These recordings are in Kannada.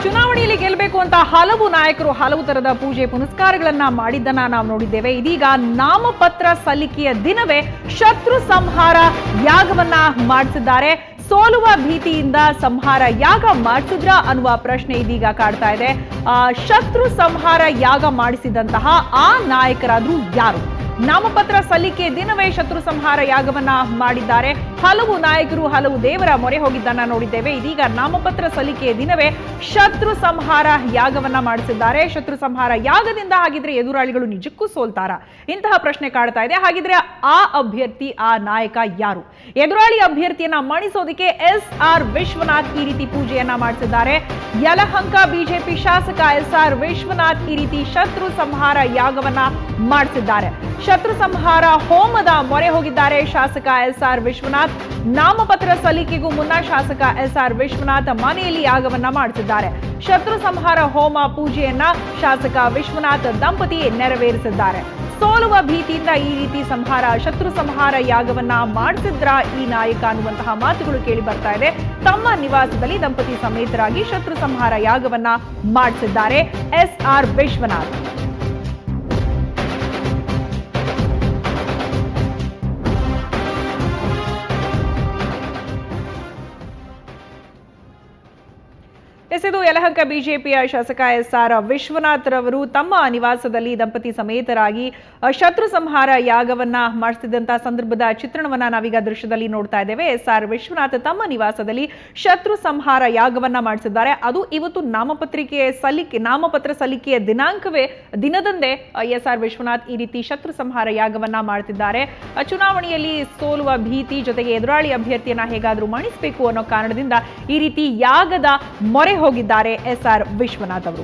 ಚುನಾವಣೆಯಲ್ಲಿ ಗೆಲ್ಲಬೇಕು ಅಂತ ಹಲವು ನಾಯಕರು ಹಲವು ತರದ ಪೂಜೆ ಪುನಸ್ಕಾರಗಳನ್ನ ಮಾಡಿದ್ದನ್ನ ನಾವು ನೋಡಿದ್ದೇವೆ ಇದೀಗ ನಾಮಪತ್ರ ಸಲ್ಲಿಕೆಯ ದಿನವೇ ಶತ್ರು ಸಂಹಾರ ಯಾಗವನ್ನ ಮಾಡಿಸಿದ್ದಾರೆ ಸೋಲುವ ಭೀತಿಯಿಂದ ಸಂಹಾರ ಯಾಗ ಮಾಡಿಸಿದ್ರ ಅನ್ನುವ ಪ್ರಶ್ನೆ ಇದೀಗ ಕಾಡ್ತಾ ಇದೆ ಆ, ಶತ್ರು ಸಂಹಾರ ಯಾಗ ಮಾಡಿಸಿದಂತಹ ಆ ನಾಯಕರಾದ್ರೂ ಯಾರು ನಾಮಪತ್ರ ಸಲ್ಲಿಕೆ ದಿನವೇ ಶತ್ರು ಸಂಹಾರ ಯಾಗವನ್ನ ಮಾಡಿದ್ದಾರೆ ಹಲವು ನಾಯಕರು ಹಲವು ದೇವರ ಮೊರೆ ಹೋಗಿದ್ದನ್ನ ನೋಡಿದ್ದೇವೆ ಇದೀಗ ನಾಮಪತ್ರ ಸಲ್ಲಿಕೆಯ ದಿನವೇ ಶತ್ರು ಸಂಹಾರ ಯಾಗವನ್ನ ಮಾಡಿಸಿದ್ದಾರೆ ಶತ್ರು ಸಂಹಾರ ಯಾಗದಿಂದ ಹಾಗಿದ್ರೆ ಎದುರಾಳಿಗಳು ನಿಜಕ್ಕೂ ಸೋಲ್ತಾರ ಇಂತಹ ಪ್ರಶ್ನೆ ಕಾಡ್ತಾ ಇದೆ ಹಾಗಿದ್ರೆ ಆ ಅಭ್ಯರ್ಥಿ ಆ ನಾಯಕ ಯಾರು ಎದುರಾಳಿ ಅಭ್ಯರ್ಥಿಯನ್ನ ಮಣಿಸೋದಕ್ಕೆ ಎಸ್ ಆರ್ ವಿಶ್ವನಾಥ್ ಈ ರೀತಿ ಪೂಜೆಯನ್ನ ಮಾಡಿಸಿದ್ದಾರೆ ಯಲಹಂಕ ಬಿಜೆಪಿ ಶಾಸಕ ಎಸ್ ಆರ್ ವಿಶ್ವನಾಥ್ ಈ ರೀತಿ ಶತ್ರು ಸಂಹಾರ ಯಾಗವನ್ನ ಮಾಡಿಸಿದ್ದಾರೆ ಶತ್ರು ಸಂಹಾರ ಹೋಮದ ಮೊರೆ ಹೋಗಿದ್ದಾರೆ ಶಾಸಕ ಎಸ್ ಆರ್ ವಿಶ್ವನಾಥ್ ನಾಮಪತ್ರ ಸಲ್ಲಿಕೆಗೂ ಮುನ್ನ ಶಾಸಕ ಎಸ್ ಆರ್ ವಿಶ್ವನಾಥ್ ಮನೆಯಲ್ಲಿ ಯಾಗವನ್ನ ಮಾಡಿಸಿದ್ದಾರೆ ಶತ್ರು ಸಂಹಾರ ಹೋಮ ಪೂಜೆಯನ್ನ ಶಾಸಕ ವಿಶ್ವನಾಥ್ ದಂಪತಿ ನೆರವೇರಿಸಿದ್ದಾರೆ ಸೋಲುವ ಭೀತಿಯಿಂದ ಈ ರೀತಿ ಸಂಹಾರ ಶತ್ರು ಸಂಹಾರ ಯಾಗವನ್ನ ಮಾಡಿಸಿದ್ರ ಈ ನಾಯಕ ಅನ್ನುವಂತಹ ಮಾತುಗಳು ಕೇಳಿ ಬರ್ತಾ ಇದೆ ತಮ್ಮ ನಿವಾಸದಲ್ಲಿ ದಂಪತಿ ಸಮೇತರಾಗಿ ಶತ್ರು ಸಂಹಾರ ಯಾಗವನ್ನ ಮಾಡಿಸಿದ್ದಾರೆ ಎಸ್ ಆರ್ ವಿಶ್ವನಾಥ್ ಎಸ್ ಇದು ಯಲಹಂಕ ಬಿಜೆಪಿಯ ಶಾಸಕ ಎಸ್ ಆರ್ ವಿಶ್ವನಾಥ್ ರವರು ತಮ್ಮ ನಿವಾಸದಲ್ಲಿ ದಂಪತಿ ಸಮೇತರಾಗಿ ಅ, ಶತ್ರು ಸಂಹಾರ ಯಾಗವನ್ನ ಮಾಡಿಸಿದಂತಹ ಸಂದರ್ಭದ ಚಿತ್ರಣವನ್ನ ನಾವೀಗ ದೃಶ್ಯದಲ್ಲಿ ನೋಡ್ತಾ ಇದ್ದೇವೆ ಎಸ್ ಆರ್ ವಿಶ್ವನಾಥ್ ತಮ್ಮ ನಿವಾಸದಲ್ಲಿ ಶತ್ರು ಸಂಹಾರ ಯಾಗವನ್ನ ಮಾಡಿಸಿದ್ದಾರೆ ಅದು ಇವತ್ತು ನಾಮಪತ್ರಿಕೆ ಸಲ್ಲಿಕೆ ನಾಮಪತ್ರ ಸಲ್ಲಿಕೆಯ ದಿನಾಂಕವೇ ದಿನದಂದೇ ಎಸ್ ಆರ್ ವಿಶ್ವನಾಥ್ ಈ ರೀತಿ ಶತ್ರು ಸಂಹಾರ ಯಾಗವನ್ನ ಮಾಡ್ತಿದ್ದಾರೆ ಅ, ಚುನಾವಣೆಯಲ್ಲಿ ಸೋಲುವ ಭೀತಿ ಜೊತೆಗೆ ಎದುರಾಳಿ ಅಭ್ಯರ್ಥಿಯನ್ನ ಹೇಗಾದ್ರೂ ಮಣಿಸಬೇಕು ಅನ್ನೋ ಕಾರಣದಿಂದ ಈ ರೀತಿ ಯಾಗದ ಮೊರೆ ಹೋಗಿದ್ದಾರೆ ಎಸ್ ಆರ್ ವಿಶ್ವನಾಥ್ ಅವರು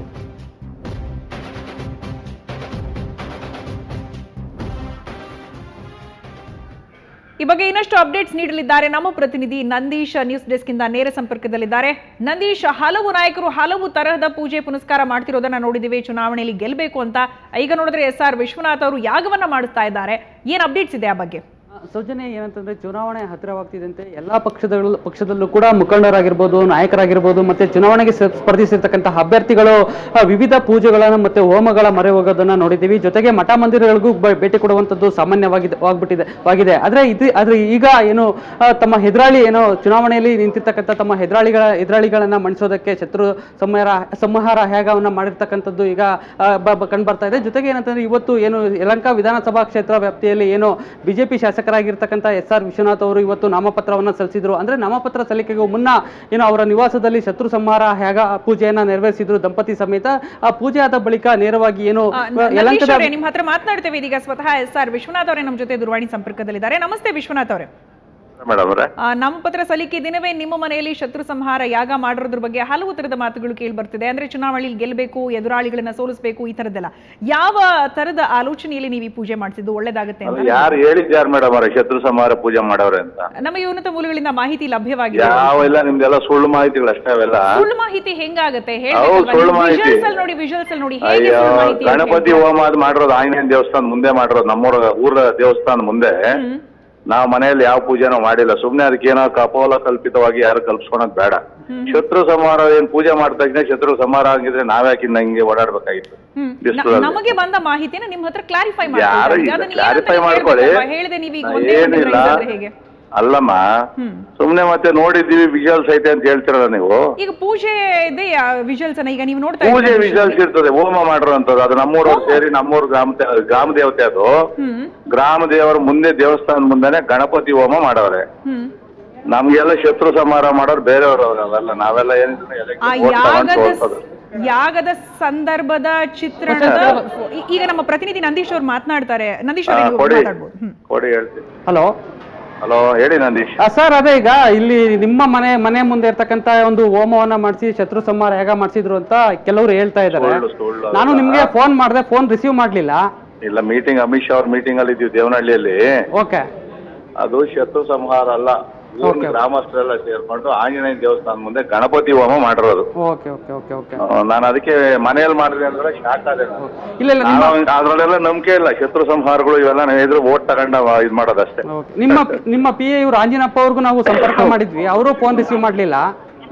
ಈ ಬಗ್ಗೆ ಇನ್ನಷ್ಟು ಅಪ್ಡೇಟ್ಸ್ ನೀಡಲಿದ್ದಾರೆ ನಮ್ಮ ಪ್ರತಿನಿಧಿ ನಂದೀಶ್ ನ್ಯೂಸ್ ಡೆಸ್ಕ್ ಇಂದ ನೇರ ಸಂಪರ್ಕದಲ್ಲಿದ್ದಾರೆ ನಂದೀಶ್ ಹಲವು ನಾಯಕರು ಹಲವು ತರಹದ ಪೂಜೆ ಪುನಸ್ಕಾರ ಮಾಡ್ತಿರೋದನ್ನ ನೋಡಿದಿವಿ ಚುನಾವಣೆಯಲ್ಲಿ ಗೆಲ್ಲಬೇಕು ಅಂತ ಈಗ ನೋಡಿದ್ರೆ ಎಸ್ ಆರ್ ವಿಶ್ವನಾಥ್ ಅವರು ಯಾಗವನ್ನ ಮಾಡುತ್ತಾ ಇದ್ದಾರೆ ಏನ್ ಅಪ್ಡೇಟ್ಸ್ ಇದೆ ಆ ಬಗ್ಗೆ ಸೌಜನ್ಯ ಏನಂತಂದ್ರೆ ಚುನಾವಣೆ ಹತ್ತಿರವಾಗ್ತಿದ್ದಂತೆ ಎಲ್ಲಾ ಪಕ್ಷದಗಳು ಪಕ್ಷದಲ್ಲೂ ಕೂಡ ಮುಖಂಡರಾಗಿರ್ಬೋದು ನಾಯಕರಾಗಿರ್ಬೋದು ಮತ್ತೆ ಚುನಾವಣೆಗೆ ಸ- ಸ್ಪರ್ಧಿಸಿರ್ತಕ್ಕಂಥ ಅಭ್ಯರ್ಥಿಗಳು ಆ, ವಿವಿಧ ಪೂಜೆಗಳನ್ನು ಮತ್ತೆ ಹೋಮಗಳ ಮೊರೆ ಹೋಗೋದನ್ನ ನೋಡಿದ್ದೀವಿ ಜೊತೆಗೆ ಮಠ ಮಂದಿರಗಳಿಗೂ ಬ- ಭೇಟಿ ಕೊಡುವಂಥದ್ದು ಸಾಮಾನ್ಯವಾಗಿದೆ ಆಗ್ಬಿಟ್ಟಿದೆ ವಾಗಿದೆ ಆದ್ರೆ ಇದು ಆದ್ರೆ ಈಗ ಏನು ಆ, ತಮ್ಮ ಎದುರಾಳಿ ಏನೋ ಚುನಾವಣೆಯಲ್ಲಿ ನಿಂತಿರ್ತಕ್ಕಂಥ ತಮ್ಮ ಎದುರಾಳಿಗಳ ಎದುರಾಳಿಗಳನ್ನ ಮಣಿಸೋದಕ್ಕೆ ಶತ್ರು ಸಂಹಾರ ಸಂಹಾರ ಯಾಗವನ್ನ ಮಾಡಿರ್ತಕ್ಕಂಥದ್ದು ಈಗ ಆ, ಬ- ಬ- ಕಂಡು ಬರ್ತಾ ಇದೆ ಜೊತೆಗೆ ಏನಂತಂದ್ರೆ ಇವತ್ತು ಏನು ಯಲಂಕ ವಿಧಾನಸಭಾ ಕ್ಷೇತ್ರ ವ್ಯಾಪ್ತಿಯಲ್ಲಿ ಏನು ಬಿಜೆಪಿ ಶಾಸಕರಾಗಿರ್ತಕ್ಕಂಥ ಎಸ್ ಆರ್ ವಿಶ್ವನಾಥ್ ಅವರು ಇವತ್ತು ನಾಮಪತ್ರವನ್ನ ಸಲ್ಲಿಸಿದ್ರು ಅಂದ್ರೆ ನಾಮಪತ್ರ ಸಲ್ಲಿಕೆಗೂ ಮುನ್ನ ಏನು ಅವರ ನಿವಾಸದಲ್ಲಿ ಶತ್ರು ಸಂಹಾರ ಯಾಗ ಪೂಜೆಯನ್ನ ನೆರವೇರಿಸಿದ್ರು ದಂಪತಿ ಸಮೇತ ಆ ಪೂಜೆ ಆದ ಬಳಿಕ ನೇರವಾಗಿ ಏನು ಆ, ನ- ನಂದೀಶ್ ಯಲಂಕದ ಅವರೇ ನಿಮ್ ಹತ್ರ ಮಾತನಾಡ್ತೇವೆ ಇದೀಗ ಸ್ವತಃ ಎಸ್ ಆರ್ ವಿಶ್ವನಾಥ್ ಅವರೇ ನಮ್ಮ ಜೊತೆ ದೂರವಾಣಿ ಸಂಪರ್ಕದಲ್ಲಿದ್ದಾರೆ ನಮಸ್ತೆ ವಿಶ್ವನಾಥ್ ಅವರೇ ಮೇಡಮ್ ಅವರೇ ಆ, ನಾಮಪತ್ರ ಸಲ್ಲಿಕೆ ದಿನವೇ ನಿಮ್ಮ ಮನೆಯಲ್ಲಿ ಶತ್ರು ಸಂಹಾರ ಯಾಗ ಮಾಡಿರೋದ್ರ ಬಗ್ಗೆ ಹಲವು ತರದ ಮಾತುಗಳು ಕೇಳಿ ಬರ್ತಿದೆ ಅಂದ್ರೆ ಚುನಾವಣೆಯಲ್ಲಿ ಗೆಲ್ಲಬೇಕು ಎದುರಾಳಿಗಳನ್ನ ಸೋಲಿಸಬೇಕು ಈ ತರದ್ದೆಲ್ಲ ಯಾವ ತರದ ಆಲೋಚನೆಯಲ್ಲಿ ನೀವು ಈ ಪೂಜೆ ಮಾಡಿಸಿದ್ದು ಒಳ್ಳೇದಾಗುತ್ತೆ ಅಂತ ಯಾರು ಹೇಳಿದ್ಯಾರು ಮೇಡಮ್ ಅವರೇ ಶತ್ರು ಸಂಹಾರ ಪೂಜೆ ಮಾಡವ್ರೆ ಅಂತ ನಮಗೆ ಉನ್ನತ ಮೂಲಗಳಿಂದ ಮಾಹಿತಿ ಲಭ್ಯವಾಗಿದೆ ಯಾವೆಲ್ಲ ನಿಮ್ದೆಲ್ಲ ಸುಳ್ಳು ಮಾಹಿತಿಗಳು ಅಷ್ಟೇ ಅವೆಲ್ಲ ಸುಳ್ಳು ಮಾಹಿತಿ ಹೆಂಗಾಗತ್ತೆ ಹೌದು, ಸುಳ್ಳು ಮಾಹಿತಿ. ವಿಜುವಲ್ಸ್ ಅಲ್ಲಿ ನೋಡಿ ವಿಜುವಲ್ಸ್ ಅಲ್ಲಿ ನೋಡಿ ಹೇಗೆ ಅಯ್ಯೋ ಸುಳ್ಳು ಮಾಹಿತಿ ಅಂತ ಗಣಪತಿ ಹೇಳ್ತೀರಾ? ಹೋಮ ಅದು ಮಾಡಿರೋದು ಆಂಜನೇಯ ದೇವಸ್ಥಾನ ಮುಂದೆ ಮಾಡಿರೋದು ನಮ್ಮೂರ ಊರ ದೇವಸ್ಥಾನ ಮುಂದೆ ಹ್ಮ್. ನಾವು ಮನೆಯಲ್ಲಿ ಯಾವ ಪೂಜೆನೂ ಮಾಡಿಲ್ಲ ಸುಮ್ನೆ ಅದಕ್ಕೆ ಏನೋ ಕಪೋಲ ಕಲ್ಪಿತವಾಗಿ ಯಾರು ಕಲ್ಪಿಸ್ಕೊಳಕ್ ಬೇಡ ಶತ್ರು ಸಂಹಾರ ಏನ್ ಪೂಜೆ ಮಾಡಿದ ತಕ್ಷಣ ಶತ್ರು ಸಂಹಾರ ಆಗಿದ್ರೆ ನಾವ್ಯಾಕೆ ಹಿಂಗೆ ಓಡಾಡ್ಬೇಕಾಗಿತ್ತು ಹ್ಮ್. ನ- ಬಿಸಿಲಲ್ಲಿ. ನಮಗೆ ಬಂದ ಮಾಹಿತಿನ ನಿಮ್ಮ ಹತ್ರ ಕ್ಲಾರಿಫೈ ಯಾರು ಇಲ್ಲ ಕ್ಲಾರಿಫೈ ಮಾಡ್ಕೊಳ್ಳಿ ಹೇಳಿದೆ ನೀವು ಈಗ ಒಂದೇ ಒಂದು ಏನಿಲ್ಲ phrase ಆದ್ರೆ ಹೇಗೆ ಅಲ್ಲಮ್ಮ ಹ್ಮ್ ಸುಮ್ನೆ ಮತ್ತೆ ನೋಡಿದ್ದೀವಿ ವಿಜುವಲ್ಸ್ ಐತೆ ಅಂತ ಹೇಳ್ತಿರಲ್ಲ ನೀವು ಈಗ ಪೂಜೆ ಇದೆ ವಿಜುವಲ್ಸ್ ಅನ್ನ ಈಗ ನೀವು ನೋಡ್ತಾ ಪೂಜೆ ಇದ್ದೀರಾ ವಿಜುವಲ್ಸ್ ಇರ್ತದೆ ಹೋಮ ಮಾಡಿರೋಂಥದ್ದು ಅದು ನಮ್ಮೂರವ್ರು ಸೇರಿ ನಮ್ಮೂರ್ ಗ್ರಾಮ ದೇ- ಗ್ರಾಮ ದೇವತೆ ಅದು ಹ್ಮ್ ಗ್ರಾಮ ದೇವರ ಮುಂದೆ ದೇವಸ್ಥಾನದ ಮುಂದೆನೆ ಗಣಪತಿ ಹೋಮ ಮಾಡವ್ರೆ ಹ್ಮ್ ನಮ್ಗೆಲ್ಲ ಶತ್ರು ಸಂಹಾರ ಮಾಡೋರು ಬೇರೆಯವರು ಅವೆಲ್ಲ ನಾವೆಲ್ಲ ಏನಿದ್ರು ಆ election vote ತಗೊಂಡ್ ಯಾಗದ ಸೋಲ್ಸೋದು. ಯಾಗದ ಸಂದರ್ಭದ ಚಿತ್ರಣದ ಈ- ಈಗ ನಮ್ಮ ಪ್ರತಿನಿಧಿ ನಂದೀಶ್ ಅವ್ರು ಮಾತನಾಡ್ತಾರೆ ನಂದೀಶ್ ಹಾ, ಅವರು ಕೊಡಿ ಮಾತಾಡ್ಬೋದು ಹ್ಮ್ ಕೊಡಿ ಹೇಳ್ತೀನಿ ಹಲೋ ಹಲೋ ಹೇಳಿ ನಂದೀಶ್ ಸರ್ ಅದೇ ಈಗ ಇಲ್ಲಿ ನಿಮ್ಮ ಮನೆ ಮನೆ ಮುಂದೆ ಇರ್ತಕ್ಕಂತ ಒಂದು ಹೋಮವನ್ನ ಮಾಡಿಸಿ ಶತ್ರು ಸಂಹಾರ ಯಾಗ ಮಾಡಿಸಿದ್ರು ಅಂತ ಕೆಲವರು ಹೇಳ್ತಾ ಇದ್ದಾರೆ ಸುಳ್ಳು, ಸುಳ್ಳು ನಾನು ಅದೆಲ್ಲ. ನಿಮ್ಗೆ ಫೋನ್ ಮಾಡಿದೆ ಫೋನ್ ರಿಸೀವ್ ಮಾಡ್ಲಿಲ್ಲ ಇಲ್ಲ ಮೀಟಿಂಗ್ ಅಮಿತ್ ಶಾ ಅವ್ರ ಮೀಟಿಂಗ್ ಅಲ್ಲಿ ಇದ್ದೀವಿ ದೇವನಹಳ್ಳಿಯಲ್ಲಿ ಓಕೆ ಅದು ಶತ್ರು ಸಂಹಾರ ಅಲ್ಲ ಊರಿನ Okay. ಗ್ರಾಮಸ್ಥರೆಲ್ಲ ಸೇರ್ಕೊಂಡು ಆಂಜನೇಯ ದೇವಸ್ಥಾನ ಮುಂದೆ ಗಣಪತಿ ಹೋಮ ಮಾಡಿರೋದು ಓಕೆ ಓಕೆ ಓಕೆ ಓಕೆ ನಾನು ಅದಕ್ಕೆ ಮನೆಯಲ್ಲಿ ಮಾಡಿದ್ರೆ ಅಂದ್ರೆ ಶಾಕ್ ಆದೆ ನಾನು. ಇಲ್ಲ ಇಲ್ಲ ನಿಮ್ಮ ನಾನು ಅದ್ರಲ್ಲೆಲ್ಲ ನಂಬಿಕೆ ಇಲ್ಲ ಶತ್ರು ಸಂಹಾರಗಳು ಇವೆಲ್ಲ ನಾವು ಇದ್ರ ಓಟ್ ತಗೊಂಡ ಇದ್ ಮಾಡೋದಷ್ಟೇ Okay. ನಿಮ್ಮ ನಿಮ್ಮ ಪಿ ಎ ಇವರು ಆಂಜಿನಪ್ಪ ಅವ್ರಿಗೂ ನಾವು ಸಂಪರ್ಕ ಮಾಡಿದ್ವಿ ಅವರು ಫೋನ್ ರಿಸೀವ್ ಮಾಡ್ಲಿಲ್ಲ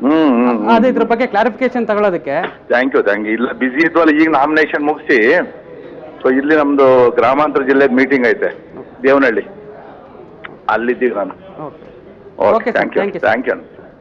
ಹ್ಮ್ ಹ್ಮ್ ಅದೇ ಇದ್ರ ಬಗ್ಗೆ ಕ್ಲಾರಿಫಿಕೇಶನ್ ತಗೊಳ್ಳೋದಕ್ಕೆ ಥ್ಯಾಂಕ್ ಯು ಥ್ಯಾಂಕ್ ಯು ಇಲ್ಲ ಬಿಸಿ ಇದ್ವಲ್ಲ ಈಗ ನಾಮಿನೇಷನ್ ಮುಗಿಸಿ ಸೊ ಇಲ್ಲಿ ನಮ್ದು ಗ್ರಾಮಾಂತರ ಜಿಲ್ಲೆ ಮೀಟಿಂಗ್ ಐತೆ ದೇವನಹಳ್ಳಿ ಅಲ್ಲಿದ್ದೀವಿ ನಾನು okay okay Okay, sir. Thank you Thank you, sir. Thank you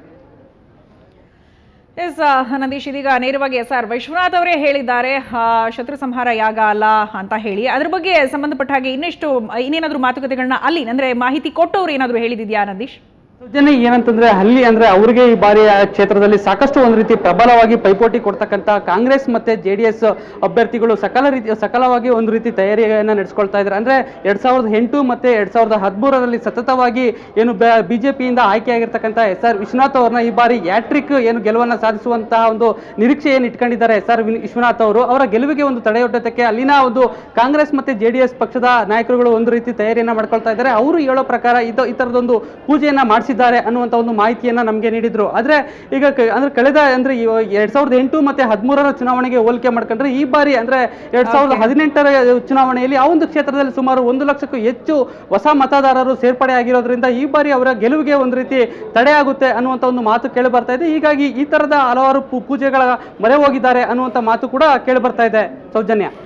S Nandish ಇದೀಗ ನೇರವಾಗಿ ಎಸ್ ಆರ್ ವಿಶ್ವನಾಥ್ ಅವರೇ ಹೇಳಿದ್ದಾರೆ ಆ, ಶತ್ರು ಸಂಹಾರ ಯಾಗ ಅಲ್ಲ ಅಂತ ಹೇಳಿ ಅದ್ರ ಬಗ್ಗೆ ಸಂಬಂಧಪಟ್ಟ ಹಾಗೆ ಇನ್ನೆಷ್ಟು ಇನ್ನೇನಾದ್ರೂ ಮಾತುಕತೆಗಳನ್ನ ಅಲ್ಲಿ ಅಂದ್ರೆ ಮಾಹಿತಿ ಕೊಟ್ಟವ್ರು ಏನಾದ್ರು ಹೇಳಿದಿದ್ಯಾ ನಂದೀಶ್ ಜನ ಏನಂತಂದ್ರೆ ಅಲ್ಲಿ ಅಂದ್ರೆ ಅವ್ರಿಗೆ ಈ ಬಾರಿ ಆ ಕ್ಷೇತ್ರದಲ್ಲಿ ಸಾಕಷ್ಟು ಒಂದು ರೀತಿ ಪ್ರಬಲವಾಗಿ ಪೈಪೋಟಿ ಕೊಡ್ತಕ್ಕಂತ ಕಾಂಗ್ರೆಸ್ ಮತ್ತೆ ಜೆಡಿಎಸ್ ಅಭ್ಯರ್ಥಿಗಳು ಸಕಲ ರೀತಿ ಸಕಲವಾಗಿ ಒಂದು ರೀತಿ ತಯಾರಿಯನ್ನ ನಡೆಸ್ಕೊಳ್ತಾ ಇದ್ದಾರೆ ಅಂದ್ರೆ ಎರಡ್ ಸಾವಿರದ ಎಂಟು ಮತ್ತೆ ಎರಡ್ ಸಾವಿರದ ಹದಿಮೂರರಲ್ಲಿ ಸತತವಾಗಿ ಏನು ಬಿಜೆಪಿಯಿಂದ ಆಯ್ಕೆಯಾಗಿರ್ತಕ್ಕಂಥ ಎಸ್ ಆರ್ ವಿಶ್ವನಾಥ್ ಅವ್ರನ್ನ ಈ ಬಾರಿ ಯಾಟ್ರಿಕ್ ಏನು ಗೆಲುವನ್ನ ಸಾಧಿಸುವಂತಹ ಒಂದು ನಿರೀಕ್ಷೆ ಏನು ಇಟ್ಕೊಂಡಿದ್ದಾರೆ ಎಸ್ ಆರ್ ವಿಶ್ವನಾಥ್ ಅವರು ಅವರ ಗೆಲುವಿಗೆ ಒಂದು ತಡೆಯೊಡ್ಡೋದಕ್ಕೆ ಅಲ್ಲಿನ ಒಂದು ಕಾಂಗ್ರೆಸ್ ಮತ್ತೆ ಜೆಡಿಎಸ್ ಪಕ್ಷದ ನಾಯಕರುಗಳು ಒಂದು ರೀತಿ ತಯಾರಿಯನ್ನ ಮಾಡ್ಕೊಳ್ತಾ ಇದ್ದಾರೆ ಅವರು ಹೇಳೋ ಪ್ರಕಾರ ಇದು ಈ ತರದೊಂದು ಪೂಜೆಯನ್ನ ಮಾಡಿಸಿದ್ದಾರೆ ಅನ್ನುವಂತ ಒಂದು ಮಾಹಿತಿಯನ್ನ ನಮಗೆ ನೀಡಿದ್ರು ಆದ್ರೆ ಈಗ ಕ- ಅಂದ್ರೆ ಕಳೆದ ಅಂದ್ರೆ ಇವ- ಎರಡ್ ಸಾವಿರದ ಎಂಟು ಮತ್ತೆ ಹದಿಮೂರರ ಚುನಾವಣೆಗೆ ಹೋಲಿಕೆ ಮಾಡ್ಕೊಂಡ್ರೆ ಈ ಬಾರಿ ಅಂದ್ರೆ ಎರಡ್ ಸಾವಿರದ ಹದಿನೆಂಟರ ಚುನಾವಣೆಯಲ್ಲಿ ಆ ಒಂದು ಕ್ಷೇತ್ರದಲ್ಲಿ ಸುಮಾರು ಒಂದು ಲಕ್ಷಕ್ಕೂ ಹೆಚ್ಚು ಹೊಸ ಮತದಾರರು ಸೇರ್ಪಡೆ ಆಗಿರೋದ್ರಿಂದ ಈ ಬಾರಿ ಅವರ ಗೆಲುವಿಗೆ ಒಂದು ರೀತಿ ತಡೆಯಾಗುತ್ತೆ ಅನ್ನುವಂತ ಒಂದು ಮಾತು ಕೇಳಿ ಬರ್ತಾ ಇದೆ ಹೀಗಾಗಿ ಈ ತರದ ಹಲವಾರು ಪೂ- ಪೂಜೆಗಳ ಮೊರೆ ಹೋಗಿದ್ದಾರೆ ಅನ್ನುವಂತ ಮಾತು ಕೂಡ ಕೇಳಿ ಬರ್ತಾ ಇದೆ ಸೌಜನ್ಯ